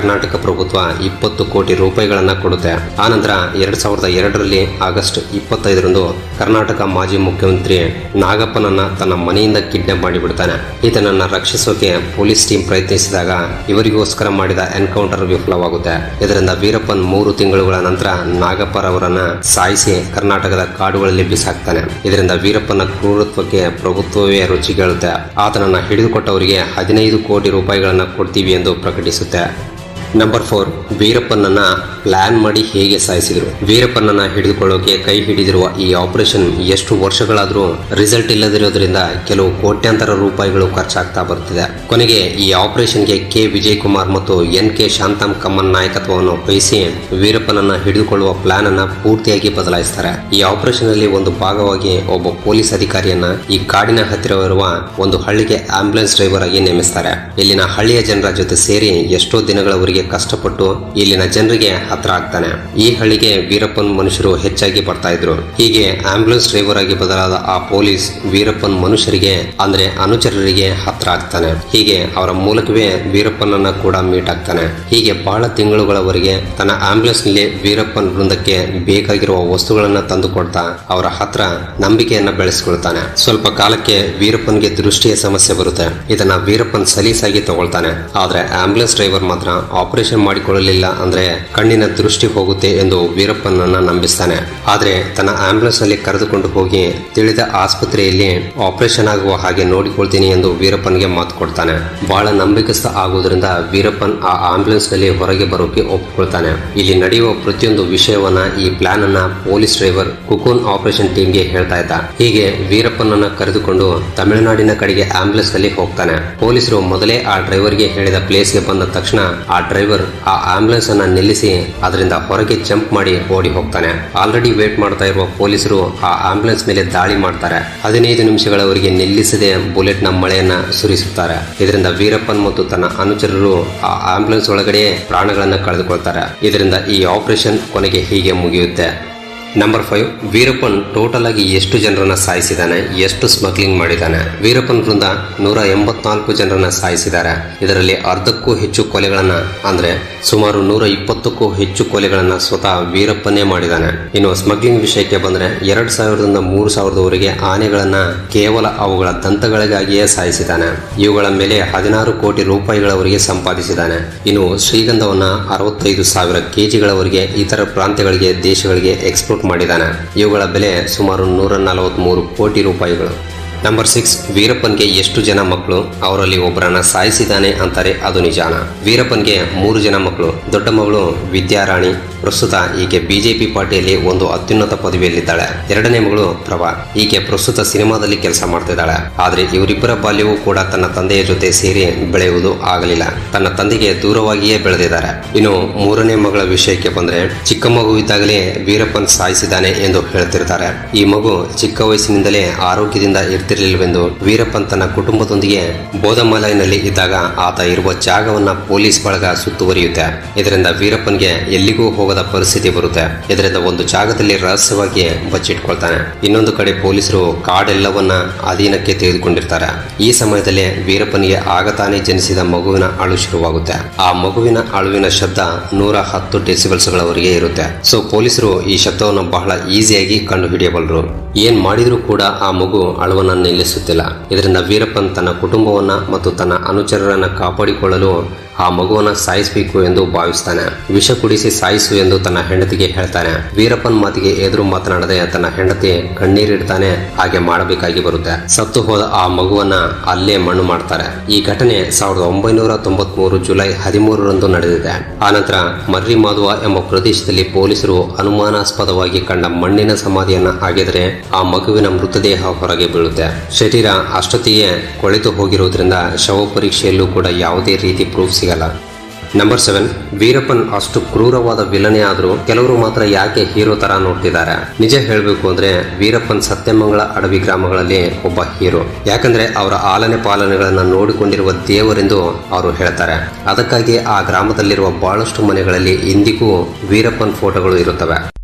ಕರ್ನಾಟಕ ಪ್ರಭುತ್ವ ಇಪ್ಪತ್ತು ಕೋಟಿ ರೂಪಾಯಿಗಳನ್ನ ಕೊಡುತ್ತೆ ಆನಂತರ ಎರಡ್ ಸಾವಿರದ ಎರಡರಲ್ಲಿ ಆಗಸ್ಟ್ ಇಪ್ಪತ್ತೈದರಂದು ಕರ್ನಾಟಕ ಮಾಜಿ ಮುಖ್ಯಮಂತ್ರಿ ನಾಗಪ್ಪನನ್ನ ತನ್ನ ಮನೆಯಿಂದ ಕಿಡ್ನಾಪ್ ಮಾಡಿಬಿಡ್ತಾನೆ ಈತನನ್ನ ರಕ್ಷಿಸೋಕೆ ಪೊಲೀಸ್ ಟೀಮ್ ಪ್ರಯತ್ನಿಸಿದಾಗ ಇವರಿಗೋಸ್ಕರ ಮಾಡಿದ ಎನ್ಕೌಂಟರ್ ವಿಫಲವಾಗುತ್ತೆ ಇದರಿಂದ ವೀರಪ್ಪನ್ ಮೂರು ತಿಂಗಳುಗಳ ನಂತರ ನಾಗಪ್ಪರವರನ್ನ ಸಾಯಿಸಿ ಕರ್ನಾಟಕದ ಕಾಡುಗಳಲ್ಲಿ ಬಿಸಾಕ್ತಾನೆ ಇದರಿಂದ ವೀರಪ್ಪನ ಕ್ರೂರತ್ವಕ್ಕೆ ಪ್ರಭುತ್ವವೇ ರುಚಿಗೇಳುತ್ತೆ ಆತನನ್ನ ಹಿಡಿದುಕೊಟ್ಟವರಿಗೆ ಹದಿನೈದು ಕೋಟಿ ರೂಪಾಯಿಗಳನ್ನ ಕೊಡ್ತೀವಿ ಎಂದು ಪ್ರಕಟಿಸುತ್ತೆ ನಂಬರ್ ಫೋರ್ ವೀರಪ್ಪನನ್ನ ಪ್ಲಾನ್ ಮಾಡಿ ಹೇಗೆ ಸಾಯಿಸಿದ್ರು ವೀರಪ್ಪನನ್ನ ಹಿಡಿದುಕೊಳ್ಳೋಕೆ ಕೈ ಹಿಡಿದಿರುವ ಈ ಆಪರೇಷನ್ ಎಷ್ಟು ವರ್ಷಗಳಾದರೂ ರಿಸಲ್ಟ್ ಇಲ್ಲದಿರೋದ್ರಿಂದ ಕೆಲವು ಕೋಟ್ಯಾಂತರ ರೂಪಾಯಿಗಳು ಖರ್ಚಾಗ್ತಾ ಬರ್ತಿದೆ ಕೊನೆಗೆ ಈ ಆಪರೇಷನ್ಗೆ ಕೆ ವಿಜಯ್ ಕುಮಾರ್ ಮತ್ತು ಎನ್ ಕೆ ಶಾಂತಮ್ ಕಮ್ಮನ್ ನಾಯಕತ್ವವನ್ನು ವಹಿಸಿ ವೀರಪ್ಪನನ್ನ ಹಿಡಿದುಕೊಳ್ಳುವ ಪ್ಲಾನ್ ಅನ್ನ ಪೂರ್ತಿಯಾಗಿ ಬದಲಾಯಿಸ್ತಾರೆ ಈ ಆಪರೇಷನ್ ಅಲ್ಲಿ ಒಂದು ಭಾಗವಾಗಿ ಒಬ್ಬ ಪೊಲೀಸ್ ಅಧಿಕಾರಿಯನ್ನ ಈ ಕಾಡಿನ ಹತ್ತಿರವಿರುವ ಒಂದು ಹಳ್ಳಿಗೆ ಆಂಬ್ಯುಲೆನ್ಸ್ ಡ್ರೈವರ್ ಆಗಿ ನೇಮಿಸ್ತಾರೆ ಇಲ್ಲಿನ ಹಳ್ಳಿಯ ಜನರ ಜೊತೆ ಸೇರಿ ಎಷ್ಟೋ ದಿನಗಳವರೆಗೆ ಕಷ್ಟಪಟ್ಟು ಇಲ್ಲಿನ ಜನರಿಗೆ ಹತ್ರ ಆಗ್ತಾನೆ ಈ ಹಳ್ಳಿಗೆ ವೀರಪ್ಪನ್ ಮನುಷ್ಯರು ಹೆಚ್ಚಾಗಿ ಬರ್ತಾ ಇದ್ರು ಹೀಗೆ ಆಂಬ್ಯುಲೆನ್ಸ್ ಡ್ರೈವರ್ ಆಗಿ ಬದಲಾದ ಆ ಪೊಲೀಸ್ ವೀರಪ್ಪನ್ ಮನುಷ್ಯರಿಗೆ ಅಂದ್ರೆ ಅನುಚರರಿಗೆ ಹತ್ರ ಆಗ್ತಾನೆ ಹೀಗೆ ಅವರ ಮೂಲಕವೇ ವೀರಪ್ಪನನ್ನ ಕೂಡ ಮೀಟ್ ಆಗ್ತಾನೆ ಹೀಗೆ ಬಹಳ ತಿಂಗಳುಗಳವರೆಗೆ ತನ್ನ ಆಂಬ್ಯುಲೆನ್ಸ್ ನಲ್ಲಿ ವೀರಪ್ಪನ್ ವೃಂದಕ್ಕೆ ಬೇಕಾಗಿರುವ ವಸ್ತುಗಳನ್ನ ತಂದು ಕೊಡ್ತಾ ಅವರ ಹತ್ರ ನಂಬಿಕೆಯನ್ನ ಬೆಳೆಸಿಕೊಳ್ತಾನೆ ಸ್ವಲ್ಪ ಕಾಲಕ್ಕೆ ವೀರಪ್ಪನ್ಗೆ ದೃಷ್ಟಿಯ ಸಮಸ್ಯೆ ಬರುತ್ತೆ ಇದನ್ನ ವೀರಪ್ಪನ್ ಸಲೀಸಾಗಿ ತಗೊಳ್ತಾನೆ ಆದ್ರೆ ಆಂಬ್ಯುಲೆನ್ಸ್ ಡ್ರೈವರ್ ಮಾತ್ರ ಆಪರೇಷನ್ ಮಾಡಿಕೊಳ್ಳಲಿಲ್ಲ ಅಂದ್ರೆ ಕಣ್ಣಿನ ದೃಷ್ಟಿ ಹೋಗುತ್ತೆ ಎಂದು ವೀರಪ್ಪನನ್ನ ನಂಬಿಸ್ತಾನೆ ಆದ್ರೆ ತನ್ನ ಆಂಬ್ಯುಲೆನ್ಸ್ ನಲ್ಲಿ ಕರೆದುಕೊಂಡು ಹೋಗಿ ತಿಳಿದ ಆಸ್ಪತ್ರೆಯಲ್ಲಿ ಆಪರೇಷನ್ ಆಗುವ ಹಾಗೆ ನೋಡಿಕೊಳ್ತೀನಿ ಎಂದು ವೀರಪ್ಪನ್ಗೆ ಮಾತು ಕೊಡ್ತಾನೆ ಬಹಳ ನಂಬಿಕಸ್ಥ ಆಗುವುದರಿಂದ ವೀರಪ್ಪನ್ ಆ ಆಂಬ್ಯುಲೆನ್ಸ್ ನಲ್ಲಿ ಹೊರಗೆ ಬರೋಕೆ ಒಪ್ಪಿಕೊಳ್ತಾನೆ ಇಲ್ಲಿ ನಡೆಯುವ ಪ್ರತಿಯೊಂದು ವಿಷಯವನ್ನ ಈ ಪ್ಲಾನ್ ಅನ್ನ ಪೊಲೀಸ್ ಡ್ರೈವರ್ ಕುಕೋನ್ ಆಪರೇಷನ್ ಟೀಮ್ಗೆ ಹೇಳ್ತಾ ಇದ್ದ ಹೀಗೆ ವೀರಪ್ಪನನ್ನ ಕರೆದುಕೊಂಡು ತಮಿಳುನಾಡಿನ ಕಡೆಗೆ ಆಂಬ್ಯುಲೆನ್ಸ್ ನಲ್ಲಿ ಹೋಗ್ತಾನೆ ಪೊಲೀಸರು ಮೊದಲೇ ಆ ಡ್ರೈವರ್ಗೆ ಹೇಳಿದ ಪ್ಲೇಸ್ಗೆ ಬಂದ ತಕ್ಷಣ ಆ ಡ್ರೈವರ್ ಆ ಆಂಬ್ಯುಲೆನ್ಸ್ ಅನ್ನ ನಿಲ್ಲಿಸಿ ಅದರಿಂದ ಹೊರಗೆ ಜಂಪ್ ಮಾಡಿ ಓಡಿ ಹೋಗ್ತಾನೆ ಆಲ್ರೆಡಿ ವೇಟ್ ಮಾಡ್ತಾ ಇರುವ ಪೊಲೀಸರು ಆ ಆಂಬ್ಯುಲೆನ್ಸ್ ಮೇಲೆ ದಾಳಿ ಮಾಡ್ತಾರೆ ಹದಿನೈದು ನಿಮಿಷಗಳವರೆಗೆ ನಿಲ್ಲಿಸದೆ ಬುಲೆಟ್ ನ ಮಳೆಯನ್ನ ಸುರಿಸುತ್ತಾರೆ ಇದರಿಂದ ವೀರಪ್ಪನ್ ಮತ್ತು ತನ್ನ ಅನುಚರರು ಆ ಆಂಬ್ಯುಲೆನ್ಸ್ ಒಳಗಡೆ ಪ್ರಾಣಗಳನ್ನ ಕಳೆದುಕೊಳ್ತಾರೆ ಇದರಿಂದ ಈ ಆಪರೇಷನ್ ಕೊನೆಗೆ ಹೀಗೆ ಮುಗಿಯುತ್ತೆ ನಂಬರ್ ಫೈವ್ ವೀರಪ್ಪನ್ ಟೋಟಲ್ ಆಗಿ ಎಷ್ಟು ಜನರನ್ನ ಸಾಯಿಸಿದ್ದಾನೆ ಎಷ್ಟು ಸ್ಮಗ್ಲಿಂಗ್ ಮಾಡಿದ್ದಾನೆ ವೀರಪ್ಪನ್ ವೃಂದ ನೂರ ಎಂಬತ್ನಾಲ್ಕು ಜನರನ್ನ ಸಾಯಿಸಿದ್ದಾರೆ ಇದರಲ್ಲಿ ಅರ್ಧಕ್ಕೂ ಹೆಚ್ಚು ಕೊಲೆಗಳನ್ನ ಅಂದ್ರೆ ಸುಮಾರು ನೂರ ಇಪ್ಪತ್ತಕ್ಕೂ ಹೆಚ್ಚು ಕೊಲೆಗಳನ್ನ ಸ್ವತಃ ವೀರಪ್ಪನೇ ಮಾಡಿದ್ದಾನೆ ಇನ್ನು ಸ್ಮಗ್ಲಿಂಗ್ ವಿಷಯಕ್ಕೆ ಬಂದ್ರೆ ಎರಡ್ ಸಾವಿರದಿಂದ ಮೂರು ಸಾವಿರದವರೆಗೆ ಆನೆಗಳನ್ನ ಕೇವಲ ಅವುಗಳ ದಂತಗಳಿಗಾಗಿಯೇ ಸಾಯಿಸಿದ್ದಾನೆ ಇವುಗಳ ಮೇಲೆ ಹದಿನಾರು ಕೋಟಿ ರೂಪಾಯಿಗಳವರೆಗೆ ಸಂಪಾದಿಸಿದ್ದಾನೆ ಇನ್ನು ಶ್ರೀಗಂಧವನ್ನ ಅರವತ್ತೈದು ಸಾವಿರ ಕೆಜಿಗಳವರೆಗೆ ಇತರ ಪ್ರಾಂತ್ಯಗಳಿಗೆ ದೇಶಗಳಿಗೆ ಎಕ್ಸ್ಪೋರ್ಟ್ ಮಾಡಿದ್ದಾನೆ ಇವುಗಳ ಬೆಲೆ ಸುಮಾರು ನೂರ ನಲವತ್ಮೂರು ಕೋಟಿ ರೂಪಾಯಿಗಳು ನಂಬರ್ ಸಿಕ್ಸ್ ವೀರಪ್ಪನ್ಗೆ ಎಷ್ಟು ಜನ ಮಕ್ಕಳು ಅವರಲ್ಲಿ ಒಬ್ಬರನ್ನ ಸಾಯಿಸಿದ್ದಾನೆ ಅಂತಾರೆ ಅದು ನಿಜಾನ ವೀರಪ್ಪನ್ಗೆ ಮೂರು ಜನ ಮಕ್ಕಳು ದೊಡ್ಡ ಮಗಳು ವಿದ್ಯಾರಾಣಿ ಪ್ರಸ್ತುತ ಈಕೆ ಬಿಜೆಪಿ ಪಾರ್ಟಿಯಲ್ಲಿ ಒಂದು ಅತ್ಯುನ್ನತ ಪದವಿಯಲ್ಲಿದ್ದಾಳೆ ಎರಡನೇ ಮಗಳು ಪ್ರಭಾ ಈಕೆ ಪ್ರಸ್ತುತ ಸಿನಿಮಾದಲ್ಲಿ ಕೆಲಸ ಮಾಡ್ತಿದ್ದಾಳೆ ಆದ್ರೆ ಇವರಿಬ್ಬರ ಬಾಲ್ಯವೂ ಕೂಡ ತನ್ನ ತಂದೆಯ ಜೊತೆ ಸೇರಿ ಬೆಳೆಯುವುದು ಆಗಲಿಲ್ಲ ತನ್ನ ತಂದೆಗೆ ದೂರವಾಗಿಯೇ ಬೆಳೆದಿದ್ದಾರೆ ಇನ್ನು ಮೂರನೇ ಮಗಳ ವಿಷಯಕ್ಕೆ ಬಂದ್ರೆ ಚಿಕ್ಕ ಮಗು ಇದ್ದಾಗಲೇ ವೀರಪ್ಪನ್ ಸಾಯಿಸಿದ್ದಾನೆ ಎಂದು ಹೇಳ್ತಿರ್ತಾರೆ ಈ ಮಗು ಚಿಕ್ಕ ವಯಸ್ಸಿನಿಂದಲೇ ಆರೋಗ್ಯದಿಂದ ಇರ್ತಿರ್ಲಿಲ್ಲವೆಂದು ವೀರಪ್ಪನ್ ತನ್ನ ಕುಟುಂಬದೊಂದಿಗೆ ಬೋಧಮಲೈನಲ್ಲಿ ಇದ್ದಾಗ ಆತ ಇರುವ ಜಾಗವನ್ನ ಪೊಲೀಸ್ ಬಳಗ ಸುತ್ತುವರಿಯುತ್ತೆ ಇದರಿಂದ ವೀರಪ್ಪನ್ಗೆ ಎಲ್ಲಿಗೂ ಹೋಗದ ಪರಿಸ್ಥಿತಿ ಬರುತ್ತೆ ಇದರಿಂದ ಒಂದು ಜಾಗದಲ್ಲಿ ರಹಸ್ಯವಾಗಿ ಬಚ್ಚಿಟ್ಕೊಳ್ತಾನೆ ಇನ್ನೊಂದು ಕಡೆ ಪೊಲೀಸರು ಕಾಡೆಲ್ಲವನ್ನ ಅಧೀನಕ್ಕೆ ತೆಗೆದುಕೊಂಡಿರ್ತಾರೆ ಈ ಸಮಯದಲ್ಲೇ ವೀರಪ್ಪನಿಗೆ ಆಗತಾನೆ ಜನಿಸಿದ ಮಗುವಿನ ಅಳು ಶುರುವಾಗುತ್ತೆ ಆ ಮಗುವಿನ ಅಳುವಿನ ಶಬ್ದ ನೂರ ಹತ್ತು ಡೆಸಿಬಲ್ಸ್ಗಳವರೆಗೆ ಇರುತ್ತೆ ಸೊ ಪೊಲೀಸರು ಈ ಶಬ್ದವನ್ನು ಬಹಳ ಈಸಿಯಾಗಿ ಕಂಡು ಹಿಡಿಯಬಲ್ಲರು ಏನ್ ಮಾಡಿದ್ರೂ ಕೂಡ ಆ ಮಗು ಅಳುವನ್ನ ನಿಲ್ಲಿಸುತ್ತಿಲ್ಲ ಇದರಿಂದ ವೀರಪ್ಪನ್ ತನ್ನ ಕುಟುಂಬವನ್ನ ಮತ್ತು ತನ್ನ ಅನುಚರರನ್ನ ಕಾಪಾಡಿಕೊಳ್ಳಲು ಆ ಮಗುವನ್ನ ಸಾಯಿಸಬೇಕು ಎಂದು ಭಾವಿಸ್ತಾನೆ ವಿಷ ಕುಡಿಸಿ ಸಾಯಿಸು ಎಂದು ತನ್ನ ಹೆಂಡತಿಗೆ ಹೇಳ್ತಾನೆ ವೀರಪ್ಪನ್ ಮಾತಿಗೆ ಎದುರು ಮಾತನಾಡದೆ ತನ್ನ ಹೆಂಡತಿ ಕಣ್ಣೀರಿಡ್ತಾನೆ ಹಾಗೆ ಮಾಡಬೇಕಾಗಿ ಬರುತ್ತೆ ಸತ್ತು ಹೋದ ಆ ಮಗುವನ್ನ ಅಲ್ಲೇ ಮಣ್ಣು ಮಾಡ್ತಾರೆ ಈ ಘಟನೆ ಸಾವಿರದ ಒಂಬೈನೂರ ತೊಂಬತ್ಮೂರು ಜುಲೈ ಹದಿಮೂರರಂದು ನಡೆದಿದೆ ಆನಂತರ ಮರ್ರಿ ಮಾಧವ ಎಂಬ ಪ್ರದೇಶದಲ್ಲಿ ಪೊಲೀಸರು ಅನುಮಾನಾಸ್ಪದವಾಗಿ ಕಂಡ ಮಣ್ಣಿನ ಸಮಾಧಿಯನ್ನ ಆಗಿದ್ರೆ ಆ ಮಗುವಿನ ಮೃತದೇಹ ಹೊರಗೆ ಬೀಳುತ್ತೆ ಶರೀರ ಅಷ್ಟೊತ್ತಿಗೆ ಕೊಳೆತು ಹೋಗಿರುವುದರಿಂದ ಶವ ಪರೀಕ್ಷೆಯಲ್ಲೂ ಕೂಡ ಯಾವುದೇ ರೀತಿ ಪ್ರೂಫ್ ಸಿಗಲ್ಲ ನಂಬರ್ ಸೆವೆನ್ ವೀರಪ್ಪನ್ ಅಷ್ಟು ಕ್ರೂರವಾದ ವಿಲನೆ ಆದ್ರೂ ಕೆಲವರು ಮಾತ್ರ ಯಾಕೆ ಹೀರೋ ತರ ನೋಡ್ತಿದ್ದಾರೆ ನಿಜ ಹೇಳಬೇಕು ಅಂದ್ರೆ ವೀರಪ್ಪನ್ ಸತ್ಯಮಂಗಳ ಅಡವಿ ಗ್ರಾಮಗಳಲ್ಲಿ ಒಬ್ಬ ಹೀರೋ ಯಾಕಂದ್ರೆ ಅವರ ಆಲನೆ ಪಾಲನೆಗಳನ್ನ ನೋಡಿಕೊಂಡಿರುವ ದೇವರೆಂದು ಅವರು ಹೇಳ್ತಾರೆ ಅದಕ್ಕಾಗಿ ಆ ಗ್ರಾಮದಲ್ಲಿರುವ ಬಹಳಷ್ಟು ಮನೆಗಳಲ್ಲಿ ಇಂದಿಗೂ ವೀರಪ್ಪನ್ ಫೋಟೋಗಳು ಇರುತ್ತವೆ